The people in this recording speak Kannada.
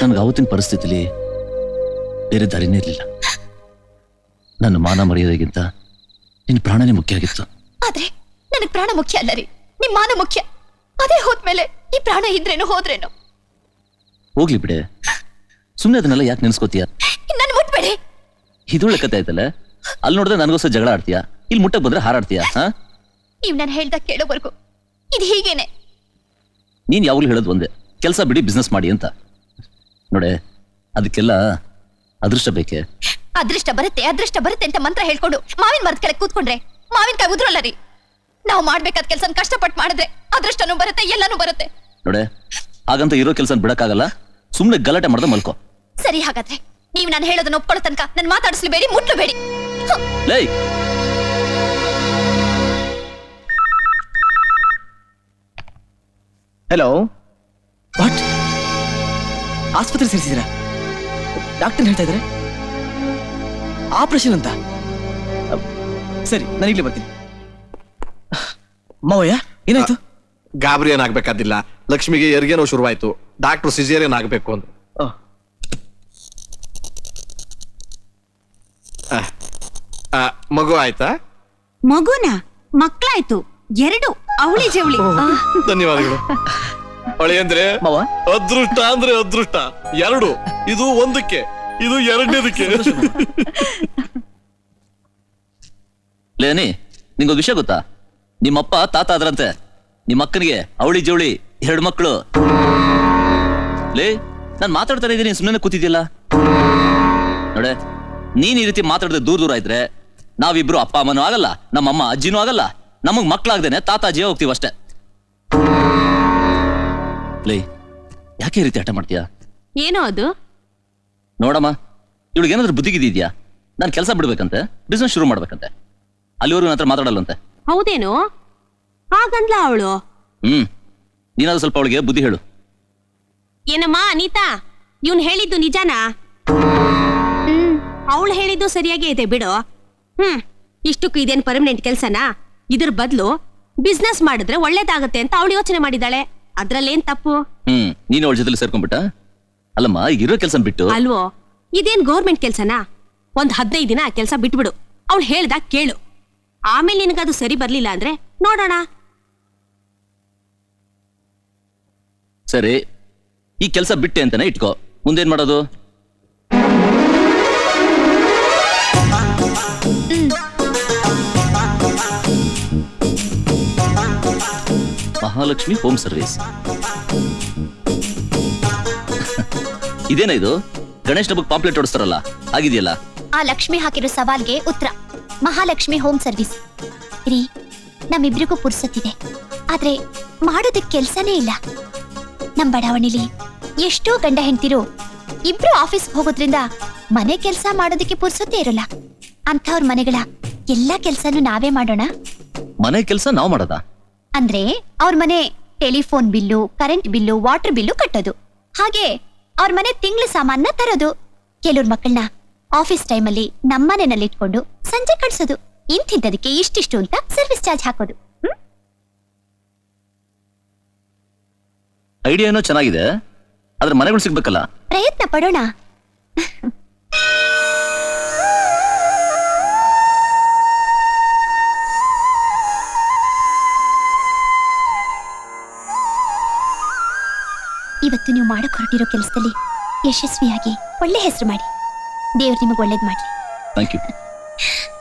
ನನಗೆ ಅವತ್ತಿನ ಪರಿಸ್ಥಿತಿಲಿ ಬೇರೆ ದಾರಿನೇ ಇರಲಿಲ್ಲ ನನ್ನ ಮಾನ ಮರ್ಯಾದೆಗಿಂತ ನಿನ್ನ ಪ್ರಾಣನೇ ಮುಖ್ಯ ಆಗಿತ್ತು ಆದ್ರೆ ನನಗ್ ಪ್ರಾಣ ಮುಖ್ಯ ಅಲ್ಲ ರೀ ನಿಮ್ ಮಾನ ಮುಖ್ಯ ಅದೇ ಹೋದ್ಮೇಲೆ ಈ ಪ್ರಾಣ ಇದ್ರೇನು ಹೋದ್ರೇನು ಹೋಗ್ಲಿ ಬಿಡೆ ಸುಮ್ಮನೆ ಅದನ್ನೆಲ್ಲ ಯಾಕೆ ನೆನ್ಸ್ಕೋತೀಯ ನನ್ ಮುಟ್ಬೇಡಿ ಇದೊಳ್ಳೆ ಕತೆ ಆಯ್ತಲ್ಲ ಅಲ್ಲಿ ನೋಡಿದ್ರೆ ನನಗೋಸ್ಕರ ಜಗಳ ಆಡ್ತೀಯಾ ಇಲ್ಲಿ ಮುಟ್ಟಕ್ ಬಂದ್ರೆ ಹಾರಾಡ್ತೀಯಾ ಹಾ ನೀವ್ ನಾನು ಹೇಳ್ದ ಕೇಳೋವರೆಗೂ ಇದು ಹೀಗೇನೆ ನೀನ್ ಯಾವಾಗ್ಲೂ ಹೇಳೋದು ಒಂದೇ ಕೆಲಸ ಬಿಡಿ ಬಿಸ್ನೆಸ್ ಮಾಡಿ ಅಂತ ನೋಡೆ ಅದಕ್ಕೆಲ್ಲ ಅದೃಷ್ಟ ಬೇಕೆ ಅದೃಷ್ಟ ಬರುತ್ತೆ ಅದೃಷ್ಟ ಬರುತ್ತೆ ಅಂತ ಮಂತ್ರ ಹೇಳ್ಕೊಂಡು ಮಾವಿನ ಮರದ ಕೆಳಗೆ ಕೂತ್ಕೊಂಡ್ರೆ ಮಾವಿನಕಾಯಿ ಉದ್ರಲ್ಲ ರೀ ನಾವು ಮಾಡ್ಬೇಕಾದ ಕೆಲಸ ಕಷ್ಟಪಟ್ಟು ಮಾಡಿದ್ರೆ ಅದೃಷ್ಟನೂ ಬರುತ್ತೆ ಎಲ್ಲನೂ ಬರುತ್ತೆ ನೋಡೆ ಹಾಗಂತ ಇರೋ ಕೆಲಸ ಬಿಡಕ್ಕಾಗಲ್ಲ ಸುಮ್ಮನೆ ಗಲಾಟೆ ಮಾಡ್ದೆ ಮಲ್ಕೋ ಸರಿ ಹಾಗಾದ್ರೆ ನೀವು ನಾನು ಹೇಳೋದನ್ನ ಒಪ್ಕೊಳ್ಳೋ ತನಕ ನನ್ ಮಾತಾಡಿಸ್ಲೇಬೇಡಿ ಮುಟ್ಲಬೇಡಿ ಲೈ ಹಲೋ ವಾಟ್ ಆಸ್ಪತ್ರೆ ಸೇರಿಸಿದ್ದೀರಾ ಡಾಕ್ಟರ್ ಹೇಳ್ತಾ ಇದ್ದಾರೆ ಆಪರೇಷನ್ ಅಂತ ಅಹ್, ಸರಿ ನಾನು ಈಗಲೇ ಬರ್ತೀನಿ ಮಾವಯ್ಯ ಏನಾಯ್ತು ಗಾಬರಿ ಏನಾಗ್ಬೇಕಾದಿಲ್ಲ ಲಕ್ಷ್ಮಿಗೆ ಹೆರಿಗೆ ನೋವು ಶುರುವಾಯ್ತು ಡಾಕ್ಟರ್ ಸಿಜೇರಿಯನ್ ಆಗ್ಬೇಕು ಅಂತ ಅಹ್. ಅಹ್. ಅಹ್, ಮಗು ಆಯ್ತಾ ಮಗುನ ಮಕ್ಳಾಯ್ತು ಎರಡು ಅವಳಿ ಜವಳಿ ಧನ್ಯವಾದಗಳು ಹೊಳೆ ಅಂದ್ರೆ ಮಾವ ಅದೃಷ್ಟ ಅಂದ್ರೆ ಅದೃಷ್ಟ ಎರಡು ಇದು ಒಂದಕ್ಕೆ ಇದು ಎರಡನೇದಕ್ಕೆ ಲೇನಿ ನಿಂಗೊಂದು ವಿಷಯ ಗೊತ್ತಾ ನಿಮ್ಮಪ್ಪ ತಾತ ಆದ್ರಂತೆ ನಿಮ್ಮ ಅಕ್ಕನಿಗೆ ಅವಳಿ ಜವಳಿ ಎರಡು ಮಕ್ಕಳು ಲೇ ನಾನ್ ಮಾತಾಡ್ತಾ ಇದ್ದೀನಿ ಸುಮ್ಮನೆ ಕೂತಿದ್ಯಲ್ಲ ನೋಡೆ ನೀನ್ ಈ ರೀತಿ ಮಾತಾಡದೆ ದೂರ ದೂರ ಇದ್ರೆ ನಾವಿಬ್ರು ಅಪ್ಪ ಅಮ್ಮನೂ ಆಗಲ್ಲ ನಮ್ಮಮ್ಮ ಅಜ್ಜಿನೂ ಆಗಲ್ಲ ನಮಗ್ ಮಕ್ಳಾಗ್ದೇನೆ ತಾತ ಅಜ್ಜಿಯೇ ಹೋಗ್ತೀವಿ ಅಷ್ಟೇ ಲೇ ಯಾಕೆ ಈ ರೀತಿ ಹಠ ಮಾಡ್ತೀಯಾ ಏನೋ ಅದು ನೋಡಮ್ಮ ಇವಳಿಗೆ ಏನಾದ್ರೂ ಬುದ್ಧಿಗಿದ್ಯಾ ನಾನು ಕೆಲಸ ಬಿಡ್ಬೇಕಂತೆ ಬಿಸ್ನೆಸ್ ಶುರು ಮಾಡ್ಬೇಕಂತೆ ಅಲ್ಲಿವರೆಗೂ ನನ್ನ ಹತ್ರ ಮಾತಾಡಲ್ಲಂತೆ ಹೌದೇನು ಹಾಗಂದ್ಲ ಅವಳು ಹ್ಮ್ ನೀನಾದ್ರೂ ಸ್ವಲ್ಪ ಅವಳಿಗೆ ಬುದ್ಧಿ ಹೇಳು ಏನಮ್ಮ ಅನಿತಾ ಇವ್ನ್ ಹೇಳಿದ್ದು ನಿಜಾನಾ ಅವಳು ಹೇಳಿದ್ದು ಸರಿಯಾಗೇ ಇದೆ ಬಿಡು ಹ್ಮ್ ಇಷ್ಟಕ್ಕೂ ಇದೇನ್ ಪರ್ಮನೆಂಟ್ ಕೆಲ್ಸನಾ ಇದ್ರ ಬದಲು ಬಿಸ್ನೆಸ್ ಮಾಡಿದ್ರೆ ಒಳ್ಳೇದಾಗತ್ತೆ ಅಂತ ಅವಳು ಯೋಚನೆ ಮಾಡಿದಾಳೆ ಅದ್ರಲ್ಲೇನ್ ತಪ್ಪು ಹ್ಮ್ ನೀನು ಅವಳ ಜೊತೆಲಿ ಸೇರ್ಕೊಂಡ್ಬಿಟ್ಟ ಅಲ್ಲಮ್ಮ ಈಗ ಇರೋ ಕೆಲಸ ಬಿಟ್ಟು ಅಲ್ವೋ ಇದೇನ್ ಗೌರ್ಮೆಂಟ್ ಕೆಲ್ಸನಾ ಒಂದ್ ಹದಿನೈದು ದಿನ ಆ ಕೆಲ್ಸ ಬಿಟ್ಬಿಡು ಅವಳು ಹೇಳ್ದಾಗ ಕೇಳು ಆಮೇಲೆ ನಿನಗದು ಸರಿ ಬರ್ಲಿಲ್ಲ ಅಂದ್ರೆ ನೋಡೋಣ ಸರಿ ಈ ಕೆಲಸ ಬಿಟ್ಟೆ ಅಂತಾನೆ ಇಟ್ಕೋ ಮುಂದೇನ್ ಮಾಡೋದು ಮಹಾಲಕ್ಷ್ಮಿ ಹೋಮ್ ಸರ್ವಿಸ್ ಇದೇನ ಇದು ಗಣೇಶ್ ಹಬ್ಬಕ್ಕೆ ಪಾಂಪ್ಲೆಟ್ ಹೊಡಿಸ್ತಾರಲ್ಲ ಆಗಿದೆಯಲ್ಲ ಆ ಲಕ್ಷ್ಮಿ ಹಾಕಿರೋ ಸವಾಲ್ಗೆ ಉತ್ತರ ಮಹಾಲಕ್ಷ್ಮಿ ಹೋಮ್ ಸರ್ವಿಸ್ ರೀ ನಮ್ಮಿಬ್ರಿಗೂ ಪುರ್ಸತ್ತಿದೆ ಆದ್ರೆ ಮಾಡೋದಕ್ಕೆ ಕೆಲ್ಸನೇ ಇಲ್ಲ ನಮ್ ಬಡಾವಣೆಲಿ ಎಷ್ಟೋ ಗಂಡ ಹೆಂಡ್ತಿರು ಇಬ್ರು ಆಫೀಸ್ ಹೋಗೋದ್ರಿಂದ ಮನೆ ಕೆಲ್ಸ ಮಾಡೋದಕ್ಕೆ ಪುರ್ಸತ್ತೇ ಇರಲ್ಲ ಅಂಥವ್ರ ಮನೆಗಳ ಎಲ್ಲಾ ಕೆಲ್ಸನೂ ನಾವೇ ಮಾಡೋಣ ಮನೆ ಕೆಲಸ ನಾವು ಮಾಡೋದಾ ಅಂದ್ರೆ ಅವ್ರ ಮನೆ telephone bill current bill water bill ಕಟ್ಟೋದು ಹಾಗೆ ಅವ್ರ ಮನೆ ತಿಂಗಳ ಸಾಮಾನ ತರೋದು ಕೆಲವ್ರ ಮಕ್ಕಳನ್ನ ಆಫೀಸ್ ಟೈಮಲ್ಲಿ ನಮ್ಮನೆನಲ್ಲಿ ಇಟ್ಕೊಂಡು ಸಂಜೆ ಕಳ್ಸೋದು ಇಂತಿದ್ದದಕ್ಕೆ ಇಷ್ಟಿಷ್ಟು ಅಂತ ಸರ್ವಿಸ್ ಚಾರ್ಜ್ ಹಾಕೋದು ಹ್ಮ್? ಐಡಿಯಾ ಏನೋ ಚೆನ್ನಾಗಿದೆ ಆದ್ರೆ ಮನೆಗಳು ಸಿಗ್ಬೇಕಲ್ಲ ಪ್ರಯತ್ನ ಪಡೋಣ ಇವತ್ತು ನೀವು ಮಾಡಕ್ ಹೊರಟಿರೋ ಕೆಲಸದಲ್ಲಿ ಯಶಸ್ವಿಯಾಗಿ ಒಳ್ಳೆ ಹೆಸರು ಮಾಡಿ ದೇವ್ರು ನಿಮಗೆ ಒಳ್ಳೇದ್ ಮಾಡ್ಲಿ ಥ್ಯಾಂಕ್ ಯು